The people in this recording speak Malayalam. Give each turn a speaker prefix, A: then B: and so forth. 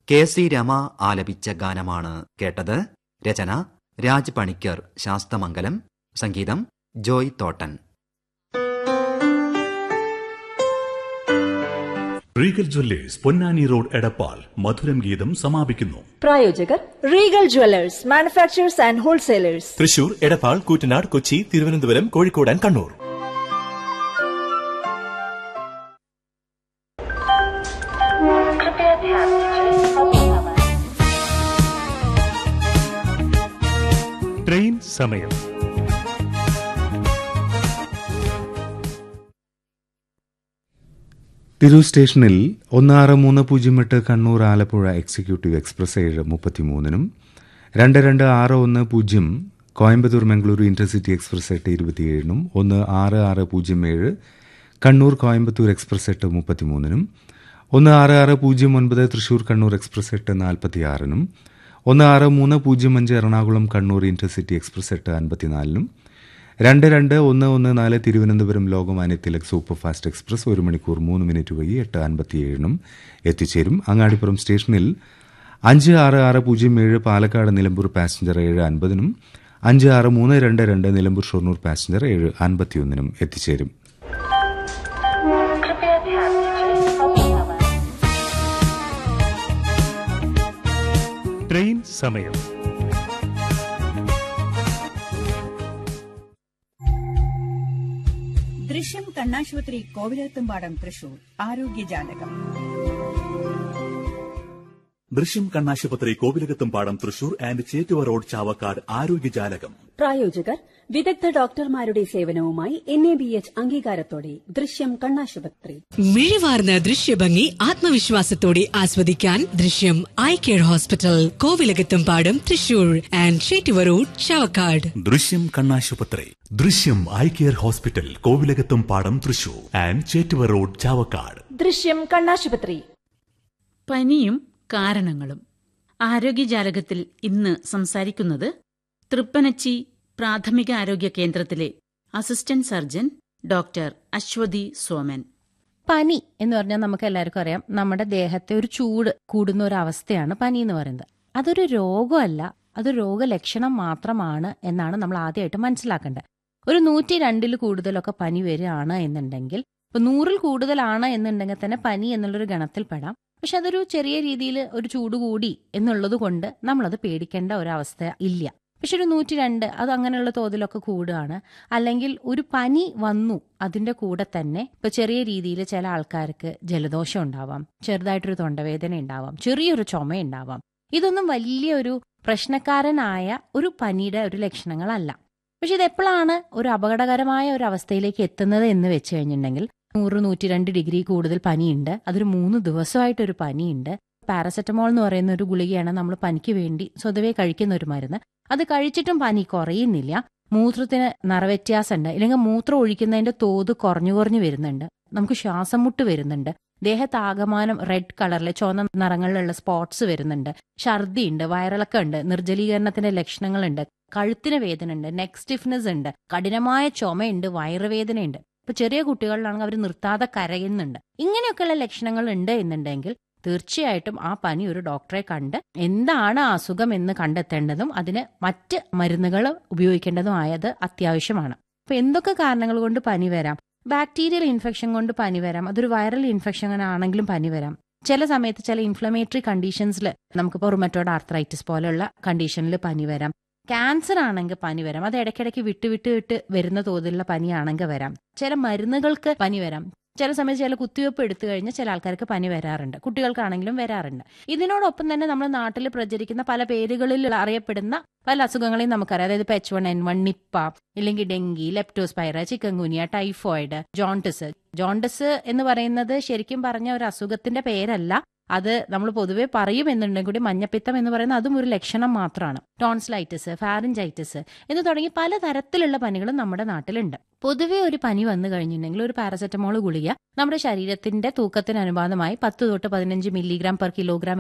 A: കെ സി രമ ആലപിച്ച ഗാനമാണ് കേട്ടത് രചന രാജ് പണിക്കർ ശാസ്തമംഗലം സംഗീതം ജോയ് തോട്ടൻ
B: റീഗൽ ജ്വല്ലേഴ്സ് പൊന്നാനി റോഡ് എടപ്പാൾ മധുരം ഗീതം സമാപിക്കുന്നു
C: പ്രായോജകർ Regal jewellers manufacturers and wholesalers
D: Thrissur Edappal Koottanad Kochi Thiruvananthapuram Kozhikode and Kannur
E: train സമയം
F: തിരൂർ സ്റ്റേഷനിൽ ഒന്ന് ആറ് മൂന്ന് പൂജ്യം എട്ട് കണ്ണൂർ ആലപ്പുഴ എക്സിക്യൂട്ടീവ് എക്സ്പ്രസ് ഏഴ് മുപ്പത്തിമൂന്നിനും രണ്ട് രണ്ട് ആറ് ഒന്ന് പൂജ്യം കോയമ്പത്തൂർ മംഗളൂരു ഇന്റർസിറ്റി എക്സ്പ്രസ് എട്ട് ഇരുപത്തിയേഴിനും ഒന്ന് ആറ് ആറ് പൂജ്യം ഏഴ് കണ്ണൂർ കോയമ്പത്തൂർ എക്സ്പ്രസ് എട്ട് മുപ്പത്തിമൂന്നിനും ഒന്ന് ആറ് ആറ് പൂജ്യം ഒൻപത് തൃശൂർ കണ്ണൂർ എക്സ്പ്രസ് എട്ട് നാൽപ്പത്തിയാറിനും ഒന്ന് ആറ് മൂന്ന് പൂജ്യം അഞ്ച് എറണാകുളം കണ്ണൂർ ഇന്റർസിറ്റി എക്സ്പ്രസ് എട്ട് അൻപത്തിനാലിനും രണ്ട് രണ്ട് ഒന്ന് ഒന്ന് നാല് Thiruvananthapuram Lokmanya Tilak super fast express ഒരു മണിക്കൂർ മൂന്ന് മിനിറ്റ് വഴി എട്ട് അൻപത്തിയേഴിനും എത്തിച്ചേരും അങ്ങാടിപ്പുറം സ്റ്റേഷനിൽ അഞ്ച് ആറ് ആറ് പൂജ്യം ഏഴ് പാലക്കാട് നിലമ്പൂർ പാസഞ്ചർ ഏഴ് അൻപതിനും അഞ്ച് ആറ് മൂന്ന് രണ്ട് രണ്ട് നിലമ്പൂർ ഷൊർണൂർ പാസഞ്ചർ ഏഴ് അൻപത്തിയൊന്നിനും എത്തിച്ചേരും
E: ട്രെയിൻ സമയം
G: ദൃശ്യം കണ്ണാശുപത്രി കോവിലത്തുംപാടം തൃശൂർ ആരോഗ്യജാലകം
B: ദൃശ്യം കണ്ണാശുപത്രി കോവിലകത്തും പാടം തൃശൂർ ആൻഡ് ചേറ്റുവ റോഡ് ചാവക്കാട് ആരോഗ്യജാലകം
H: പ്രായോജകർ വിദഗ്ധ ഡോക്ടർമാരുടെ സേവനവുമായി എൻ എ ബി എച്ച് അംഗീകാരത്തോടെ ദൃശ്യം കണ്ണാശുപത്രി
I: മിഴിവാർന്ന ദൃശ്യഭംഗി ആത്മവിശ്വാസത്തോടെ ആസ്വദിക്കാൻ ദൃശ്യം eye care hospital Kovilakathum Padam Thrissur and Chettuva road Chavakkad
B: Drishyam കണ്ണാശുപത്രി Drishyam eye care hospital Kovilakathum Padam Thrissur and Chettuva road Chavakkad
C: Drishyam കണ്ണാശുപത്രി
J: പനിയും കാരണങ്ങളും ആരോഗ്യജാലകത്തിൽ ഇന്ന് സംസാരിക്കുന്നത് തൃപ്പനച്ചി പ്രാഥമിക ആരോഗ്യ കേന്ദ്രത്തിലെ assistant surgeon doctor Aswathy Soman
K: പനി എന്ന് പറഞ്ഞാൽ നമുക്ക് എല്ലാവർക്കും അറിയാം നമ്മുടെ ദേഹത്തെ ഒരു ചൂട് കൂടുന്ന ഒരു അവസ്ഥയാണ് പനി എന്ന് പറയുന്നത് അതൊരു രോഗമല്ല അതൊരു രോഗലക്ഷണം മാത്രമാണ് എന്നാണ് നമ്മൾ ആദ്യമായിട്ട് മനസ്സിലാക്കേണ്ടത് ഒരു നൂറ്റി രണ്ടിൽ കൂടുതലൊക്കെ പനി വരികയാണ് എന്നുണ്ടെങ്കിൽ ഇപ്പൊ നൂറിൽ കൂടുതലാണ് എന്നുണ്ടെങ്കിൽ തന്നെ പനി എന്നുള്ളൊരു ഗണത്തിൽ പെടാം പക്ഷെ അതൊരു ചെറിയ രീതിയിൽ ഒരു ചൂട് കൂടി എന്നുള്ളത് കൊണ്ട് നമ്മളത് പേടിക്കേണ്ട ഒരവസ്ഥ ഇല്ല പക്ഷെ ഒരു നൂറ്റി രണ്ട് അത് അങ്ങനെയുള്ള തോതിലൊക്കെ കൂടുകയാണ് അല്ലെങ്കിൽ ഒരു പനി വന്നു അതിന്റെ കൂടെ തന്നെ ഇപ്പൊ ചെറിയ രീതിയിൽ ചില ആൾക്കാർക്ക് ജലദോഷം ഉണ്ടാവാം ചെറുതായിട്ടൊരു തൊണ്ടവേദന ഉണ്ടാവാം ചെറിയൊരു ചുമ ഉണ്ടാവാം ഇതൊന്നും വലിയൊരു പ്രശ്നക്കാരനായ ഒരു പനിയുടെ ഒരു ലക്ഷണങ്ങളല്ല പക്ഷെ ഇത് എപ്പോഴാണ് ഒരു അപകടകരമായ ഒരു അവസ്ഥയിലേക്ക് എത്തുന്നത് എന്ന് വെച്ച് കഴിഞ്ഞിട്ടുണ്ടെങ്കിൽ നൂറ് നൂറ്റി രണ്ട് ഡിഗ്രി കൂടുതൽ പനിയുണ്ട് അതൊരു മൂന്ന് ദിവസമായിട്ടൊരു പനിയുണ്ട് പാരസെറ്റമോൾ എന്ന് പറയുന്ന ഒരു ഗുളികയാണ് നമ്മൾ പനിക്ക് വേണ്ടി സ്വതവേ കഴിക്കുന്ന ഒരു മരുന്ന് അത് കഴിച്ചിട്ടും പനി കുറയുന്നില്ല മൂത്രത്തിന് നിറവ്യത്യാസമുണ്ട് ഇല്ലെങ്കിൽ മൂത്രം ഒഴിക്കുന്നതിന്റെ തോത് കുറഞ്ഞു കുറഞ്ഞു വരുന്നുണ്ട് നമുക്ക് ശ്വാസം മുട്ട് വരുന്നുണ്ട് ദേഹത്താകമാനം റെഡ് കളറിലെ ചുവന്ന നിറങ്ങളിലുള്ള സ്പോട്സ് വരുന്നുണ്ട് ഛർദിയുണ്ട് വയറിളക്കം ഉണ്ട് നിർജ്ജലീകരണത്തിന്റെ ലക്ഷണങ്ങളുണ്ട് കഴുത്തിന് വേദന ഉണ്ട് നെക്ക് സ്റ്റിഫ്നെസ് ഉണ്ട് കഠിനമായ ചുമയുണ്ട് വയറുവേദനയുണ്ട് ഇപ്പൊ ചെറിയ കുട്ടികളിലാണെങ്കിൽ അവർ നിർത്താതെ കരയുന്നുണ്ട് ഇങ്ങനെയൊക്കെയുള്ള ലക്ഷണങ്ങൾ ഉണ്ട് എന്നുണ്ടെങ്കിൽ തീർച്ചയായിട്ടും ആ പനി ഒരു ഡോക്ടറെ കണ്ട് എന്താണ് ആ അസുഖം എന്ന് കണ്ടെത്തേണ്ടതും അതിന് മറ്റ് മരുന്നുകൾ ഉപയോഗിക്കേണ്ടതുമായത് അത്യാവശ്യമാണ് അപ്പൊ എന്തൊക്കെ കാരണങ്ങൾ കൊണ്ട് പനി വരാം ബാക്ടീരിയൽ ഇൻഫെക്ഷൻ കൊണ്ട് പനി വരാം അതൊരു വൈറൽ ഇൻഫെക്ഷൻ ആണെങ്കിലും പനി വരാം ചില സമയത്ത് ചില ഇൻഫ്ലമേറ്ററി കണ്ടീഷൻസിൽ നമുക്കിപ്പോൾ റുമറ്റോഡ് ആർത്രൈറ്റിസ് പോലെയുള്ള കണ്ടീഷനിൽ പനി വരാം ക്യാൻസർ ആണെങ്കിൽ പനി വരാം അത് ഇടയ്ക്കിടയ്ക്ക് വിട്ട് വിട്ട് വിട്ട് വരുന്ന തോതിലുള്ള പനിയാണെങ്കിൽ വരാം ചില മരുന്നുകൾക്ക് പനി വരാം ചില സമയത്ത് ചില കുത്തിവയ്പ്പ് എടുത്തു കഴിഞ്ഞാൽ ചില ആൾക്കാർക്ക് പനി വരാറുണ്ട് കുട്ടികൾക്കാണെങ്കിലും വരാറുണ്ട് ഇതിനോടൊപ്പം തന്നെ നമ്മൾ നാട്ടിൽ പ്രചരിക്കുന്ന പല പേരുകളിൽ അറിയപ്പെടുന്ന പല അസുഖങ്ങളെയും നമുക്കറിയാം അതായത് ഇപ്പൊ H one N one Nipah ഇല്ലെങ്കിൽ dengue leptospira chikungunya typhoid jaundice jaundice എന്ന് പറയുന്നത് ശരിക്കും പറഞ്ഞ ഒരു അസുഖത്തിന്റെ പേരല്ല അത് നമ്മൾ പൊതുവെ പറയും എന്നുണ്ടെങ്കിൽ കൂടി മഞ്ഞപ്പിത്തം എന്ന് പറയുന്നത് അതും ഒരു ലക്ഷണം മാത്രമാണ് ടോൺസ്ലൈറ്റിസ് ഫാരഞ്ചൈറ്റിസ് എന്ന് തുടങ്ങി പല തരത്തിലുള്ള പനികളും നമ്മുടെ നാട്ടിലുണ്ട് പൊതുവെ ഒരു പനി വന്നു കഴിഞ്ഞിട്ടുണ്ടെങ്കിൽ ഒരു പാരസെറ്റമോൾ ഗുളിക നമ്മുടെ ശരീരത്തിന്റെ തൂക്കത്തിന് അനുപാതമായി പത്ത് തൊട്ട് പതിനഞ്ച് മില്ലിഗ്രാം പെർ കിലോഗ്രാം